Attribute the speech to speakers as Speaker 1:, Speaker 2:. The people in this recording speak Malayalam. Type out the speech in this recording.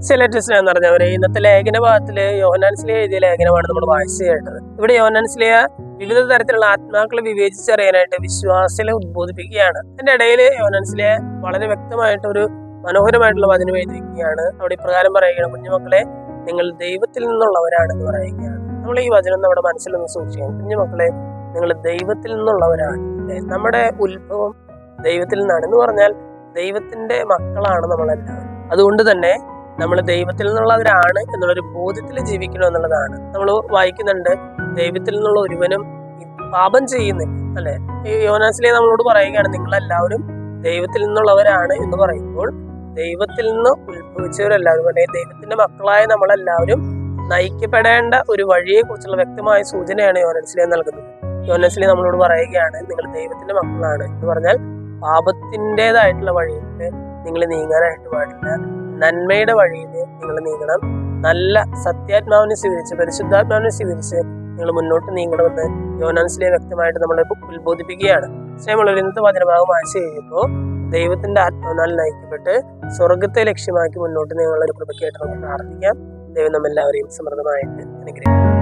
Speaker 1: സെലറ്റിസ് എന്ന് പറഞ്ഞവരെ ഇന്നത്തെ ലേഖന ഭാഗത്തില് യോഹനാൻസ്ലിയ എഴുതിയ ലേഖനമാണ് നമ്മൾ വായിച്ചു കേട്ടത് ഇവിടെ യോഹനാൻസ്ലിയ വിവിധ തരത്തിലുള്ള ആത്മാക്കളെ വിവേചിച്ചറിയാനായിട്ട് വിശ്വാസികളെ ഉദ്ബോധിപ്പിക്കുകയാണ് അതിന്റെ ഇടയിൽ യോഹനാൻസ്ലിയ വളരെ വ്യക്തമായിട്ട് ഒരു മനോഹരമായിട്ടുള്ള വചനം എഴുതിയിരിക്കുകയാണ് അവിടെ ഇപ്രകാരം പറയുകയാണ് കുഞ്ഞുമക്കളെ നിങ്ങൾ ദൈവത്തിൽ നിന്നുള്ളവരാണെന്ന് പറയുകയാണ് നമ്മൾ ഈ വചനം നമ്മുടെ മനസ്സിൽ നിന്ന് സൂക്ഷിക്കണം കുഞ്ഞുമക്കളെ നിങ്ങൾ ദൈവത്തിൽ നിന്നുള്ളവരാണ് അല്ലേ? നമ്മുടെ ഉത്ഭവം ദൈവത്തിൽ നിന്നാണ് എന്ന് പറഞ്ഞാൽ ദൈവത്തിന്റെ മക്കളാണ് നമ്മളെല്ലാം അതുകൊണ്ട് തന്നെ നമ്മൾ ദൈവത്തിൽ നിന്നുള്ളവരാണ് എന്നുള്ളൊരു ബോധ്യത്തിൽ ജീവിക്കണം എന്നുള്ളതാണ് നമ്മൾ വായിക്കുന്നുണ്ട് ദൈവത്തിൽ നിന്നുള്ള ഒരുവനും ഈ പാപം ചെയ്യുന്നില്ല അല്ലെ ഈ യോനാസിലെ നമ്മളോട് പറയുകയാണ് നിങ്ങളെല്ലാവരും ദൈവത്തിൽ നിന്നുള്ളവരാണ് എന്ന് പറയുമ്പോൾ ദൈവത്തിൽ നിന്ന് ഉത്ഭവിച്ചവരെല്ലാവരും അല്ലെങ്കിൽ ദൈവത്തിന്റെ മക്കളായ നമ്മളെല്ലാവരും നയിക്കപ്പെടേണ്ട ഒരു വഴിയെ കുറിച്ചുള്ള വ്യക്തമായ സൂചനയാണ് യോനസിലെ നൽകുന്നത് യോനസിലെ നമ്മളോട് പറയുകയാണ് നിങ്ങൾ ദൈവത്തിന്റെ മക്കളാണ് എന്ന് പറഞ്ഞാൽ പാപത്തിൻ്റെതായിട്ടുള്ള വഴിയിൽ നിങ്ങൾ നീങ്ങാനായിട്ട് പാടില്ല നന്മയുടെ വഴിയിൽ നിങ്ങൾ നീങ്ങണം നല്ല സത്യാത്മാവിനെ സ്വീകരിച്ച് പരിശുദ്ധാത്മാവിനെ സ്വീകരിച്ച് നിങ്ങൾ മുന്നോട്ട് നീങ്ങണമെന്ന് യോനാൻസിലെ വ്യക്തമായിട്ട് നമ്മളെ ഉത്ബോധിപ്പിക്കുകയാണ് സ്നേഹമുള്ള ഇന്നത്തെ വചനഭാഗം വായിച്ചു കഴിയുമ്പോൾ ദൈവത്തിന്റെ ആത്മാവിനാൽ നയിക്കപ്പെട്ട് സ്വർഗത്തെ ലക്ഷ്യമാക്കി മുന്നോട്ട് നീങ്ങുള്ള ഒരു കൃപയ്ക്കായിട്ട് നമുക്ക് പ്രാർത്ഥിക്കാം ദൈവം നമ്മെല്ലാവരെയും സമൃദ്ധമായിട്ട് അനുഗ്രഹിക്കും